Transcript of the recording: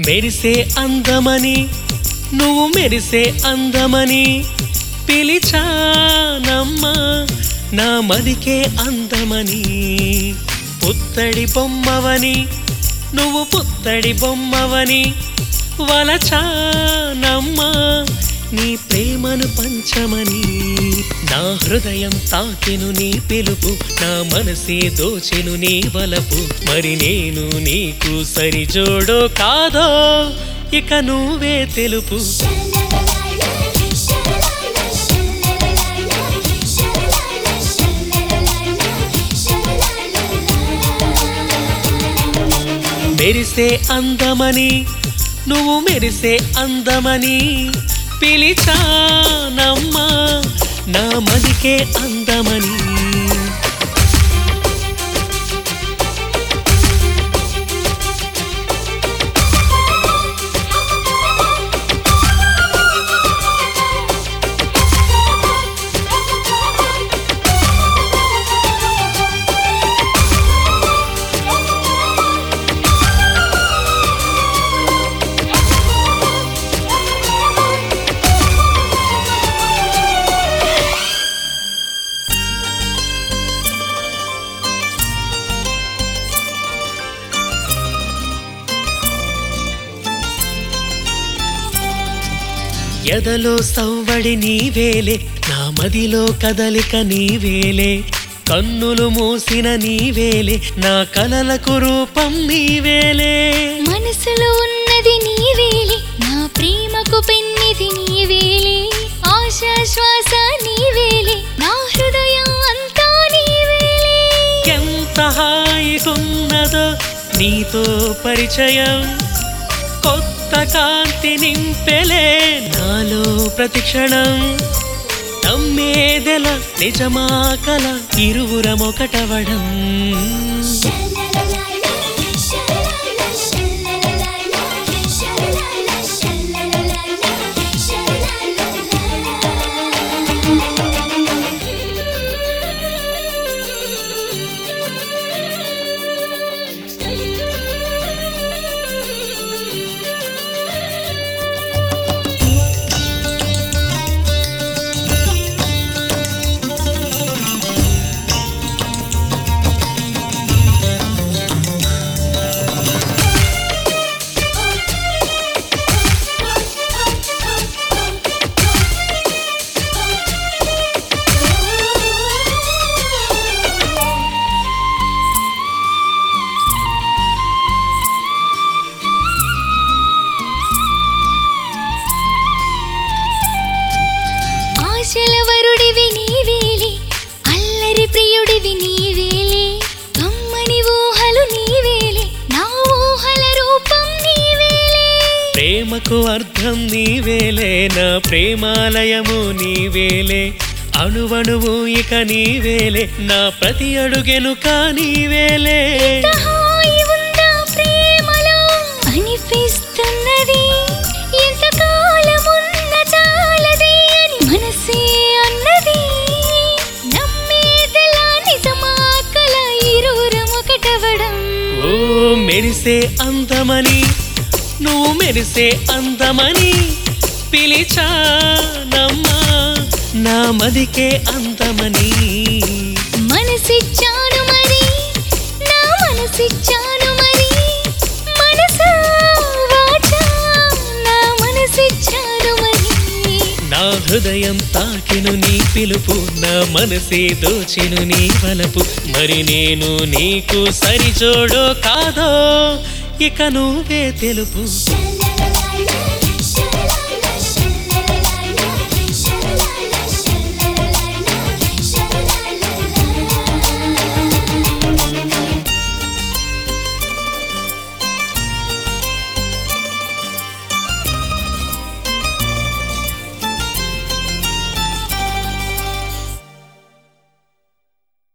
మెరిసే అందమని నువ్వు మెరిసే అందమని పిలిచానమ్మా నా మదికే అందమని పుత్తడి బొమ్మవని నువ్వు పుత్తడి బొమ్మవని వలచానమ్మా నీ ప్రేమను పంచమని నా హృదయం తాకెను నీ పిలుపు నా మనసే దోచెను నీ వలపు మరి నేను నీకు సరిజోడో కాదో ఇక నువ్వే తెలుపు మెరిసే అందమని నువ్వు మెరిసే అందమని పిలిచానమ్మా నా మదికే అందమని ఎదలో సవ్వడి నీవేలే నా మదిలో కదలిక నీవేలే కన్నులు మూసిన నీవేలే నా కలలకు రూపం నీవేలే మనసులో ఉన్నది నీవేలే నా ప్రేమకు పెన్నిది నీవేలే ఆశా శ్వాస నీవేలే నా హృదయం అంతా నీవేలే ఎంత హాయిగున్నదో నీతో పరిచయం కొత్త కాంతి నింపెలే నాలో ప్రతిక్షణం నమ్మేదెల నిజమా కల ఇరువురమొకటవడం ఆశల వరుడివి నీవేలే అల్లరి ప్రియుడివి నీవేలే కమ్మని ఊహలు నీవేలే నా ఊహల రూపం నీవేలే ప్రేమకు అర్థం నీవేలే నా ప్రేమాలయము నీవేలే అణువణువు ఇక నీవేలే నా ప్రతి అడుగెనుక నీవేలే ఎంత హాయి ఉందా ప్రేమలో అనిపిస్తున్నది ఎంత కాలమున్న చాలది అని మనసే అన్నది నమ్మేదెలా నిజమా కల ఇరువురం ఒకటవడం ఓ మెరిసే అందమని నువ్వు మెరిసే అందమని పిలిచానమ్మా నా మదికే అందమని మనసిచ్చాను మరి నా మనసిచ్చాను మరి మనసా వాచా నా మనసిచ్చాను మరి నా హృదయం తాకెను నీ పిలుపు నా మనసే దోచెను నీ వలపు మరి నేను నీకు సరిజోడో కాదో ఇక నువ్వే తెలుపు la